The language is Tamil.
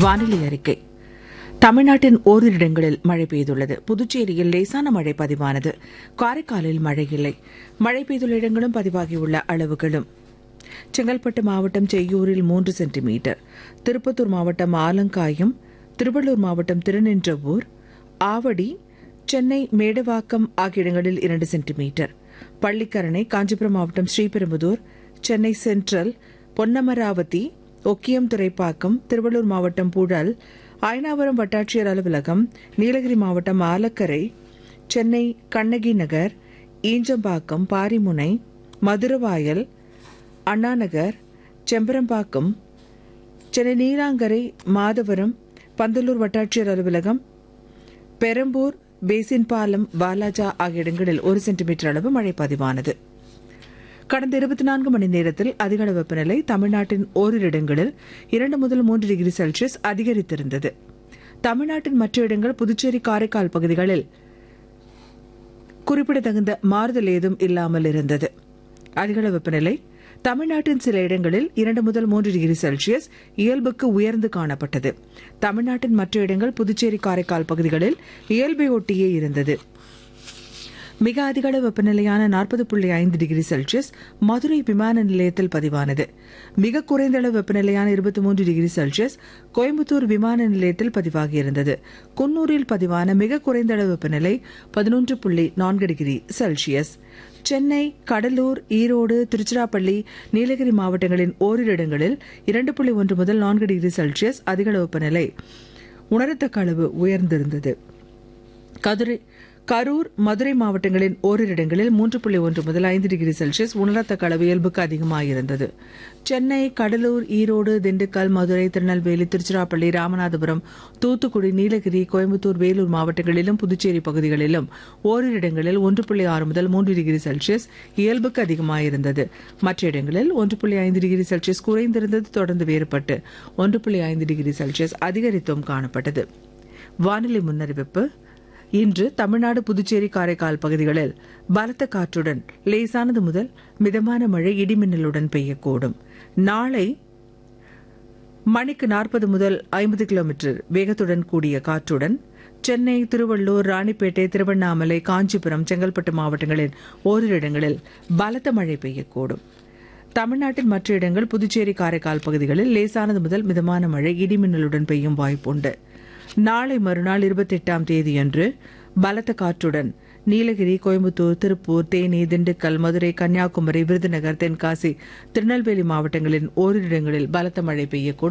வானிலை அறிக்கை தமிழ்நாட்டின் ஓரிரு இடங்களில் மழை பெய்துள்ளது புதுச்சேரியில் லேசான மழை பதிவானது காரைக்காலில் மழை இல்லை மழை பெய்துள்ள இடங்களும் பதிவாகியுள்ள அளவுகளும் செங்கல்பட்டு மாவட்டம் செய்யூரில் மூன்று சென்டிமீட்டர் திருப்பத்தூர் மாவட்டம் ஆலங்காயம் திருவள்ளூர் மாவட்டம் திருநின்றவூர் ஆவடி சென்னை மேடவாக்கம் ஆகிய இடங்களில் இரண்டு சென்டிமீட்டர் பள்ளிக்கரணை காஞ்சிபுரம் மாவட்டம் ஸ்ரீபெரும்புதூர் சென்னை சென்ட்ரல் பொன்னமராவதி ஒக்கியம் துறைப்பாக்கம் திருவள்ளூர் மாவட்டம் புழல் அயனாவரம் வட்டாட்சியர் அலுவலகம் நீலகிரி மாவட்டம் ஆலக்கரை சென்னை கண்ணகி நகர் ஈஞ்சம்பாக்கம் பாரிமுனை மதுரவாயல் அண்ணாநகர் செம்பரம்பாக்கம் சென்னை நீலாங்கரை மாதவரம் பந்தலூர் வட்டாட்சியர் அலுவலகம் பெரம்பூர் பேசின் பாலம் வாலாஜா ஆகிய இடங்களில் ஒரு சென்டிமீட்டர் அளவு மழை பதிவானது கடந்த இருபத்தி நான்கு மணி நேரத்தில் அதிகளவு வெப்பநிலை தமிழ்நாட்டின் ஓரிரு இடங்களில் இரண்டு முதல் மூன்று டிகிரி செல்சியஸ் அதிகரித்திருந்தது தமிழ்நாட்டின் மற்ற இடங்கள் புதுச்சேரி காரைக்கால் பகுதிகளில் குறிப்பிடத்தகுந்த மாறுதல் ஏதும் இல்லாமல் இருந்தது அதிகளவு வெப்பநிலை தமிழ்நாட்டின் சில இடங்களில் இரண்டு முதல் மூன்று டிகிரி செல்சியஸ் இயல்புக்கு உயர்ந்து காணப்பட்டது தமிழ்நாட்டின் மற்ற இடங்கள் புதுச்சேரி காரைக்கால் பகுதிகளில் இயல்பை ஒட்டியே இருந்தது மிக அதிகளவு வெப்பநிலையான நாற்பது புள்ளி ஐந்து டிகிரி செல்சியஸ் மதுரை விமான நிலையத்தில் பதிவானது மிக குறைந்த அளவு வெப்பநிலையான இருபத்தி மூன்று டிகிரி செல்சியஸ் கோயம்புத்தூர் விமான நிலையத்தில் பதிவாகியிருந்தது குன்னூரில் பதிவான மிக குறைந்த அளவு வெப்பநிலை பதினொன்று புள்ளி நான்கு டிகிரி செல்சியஸ் சென்னை கடலூர் ஈரோடு திருச்சிராப்பள்ளி நீலகிரி மாவட்டங்களின் ஓரிரு இடங்களில் இரண்டு புள்ளி ஒன்று முதல் நான்கு டிகிரி செல்சியஸ் அதிகளவு வெப்பநிலை உணரத்தக்க அளவு உயர்ந்திருந்தது கதுரை கரூர் மதுரை மாவட்டங்களின் ஓரிரு இடங்களில் மூன்று புள்ளி ஒன்று முதல் ஐந்து டிகிரி செல்சியஸ் உணரத்தக்க அளவு இயல்புக்கு அதிகமாயிருந்தது சென்னை கடலூர் ஈரோடு திண்டுக்கல் மதுரை திருநெல்வேலி திருச்சிராப்பள்ளி ராமநாதபுரம் தூத்துக்குடி நீலகிரி கோயம்புத்தூர் வேலூர் மாவட்டங்களிலும் புதுச்சேரி பகுதிகளிலும் ஓரிரு இடங்களில் ஒன்று புள்ளி ஆறு முதல் மூன்று டிகிரி செல்சியஸ் இயல்புக்கு அதிகமாயிருந்தது மற்ற இடங்களில் ஒன்று புள்ளி ஐந்து டிகிரி செல்சியஸ் குறைந்திருந்தது தொடர்ந்து வேறுபட்டு ஒன்று புள்ளி ஐந்து டிகிரி செல்சியஸ் அதிகரித்தும் காணப்பட்டது வானிலை முன்னறிவிப்பு இன்று தமிழ்நாடு புதுச்சேரி காரைக்கால் பகுதிகளில் பலத்த காற்றுடன் லேசானது முதல் மிதமான மழை இடிமின்னலுடன் பெய்யக்கூடும் நாளை மணிக்கு நாற்பது முதல் ஐம்பது கிலோமீட்டர் வேகத்துடன் கூடிய காற்றுடன் சென்னை திருவள்ளூர் ராணிப்பேட்டை திருவண்ணாமலை காஞ்சிபுரம் செங்கல்பட்டு மாவட்டங்களின் ஓரிரு இடங்களில் பலத்த மழை பெய்யக்கூடும் தமிழ்நாட்டின் மற்ற இடங்கள் புதுச்சேரி காரைக்கால் பகுதிகளில் லேசானது முதல் மிதமான மழை இடிமின்னலுடன் பெய்யும் வாய்ப்புண்டு நாளை மறுநாள் இருபத்தி எட்டாம் தேதியன்று பலத்த காற்றுடன் நீலகிரி கோயம்புத்தூர் திருப்பூர் தேனி திண்டுக்கல் மதுரை கன்னியாகுமரி விருதுநகர் தென்காசி திருநெல்வேலி மாவட்டங்களின் ஓரிரு இடங்களில் பலத்த மழை பெய்யக்கூடும்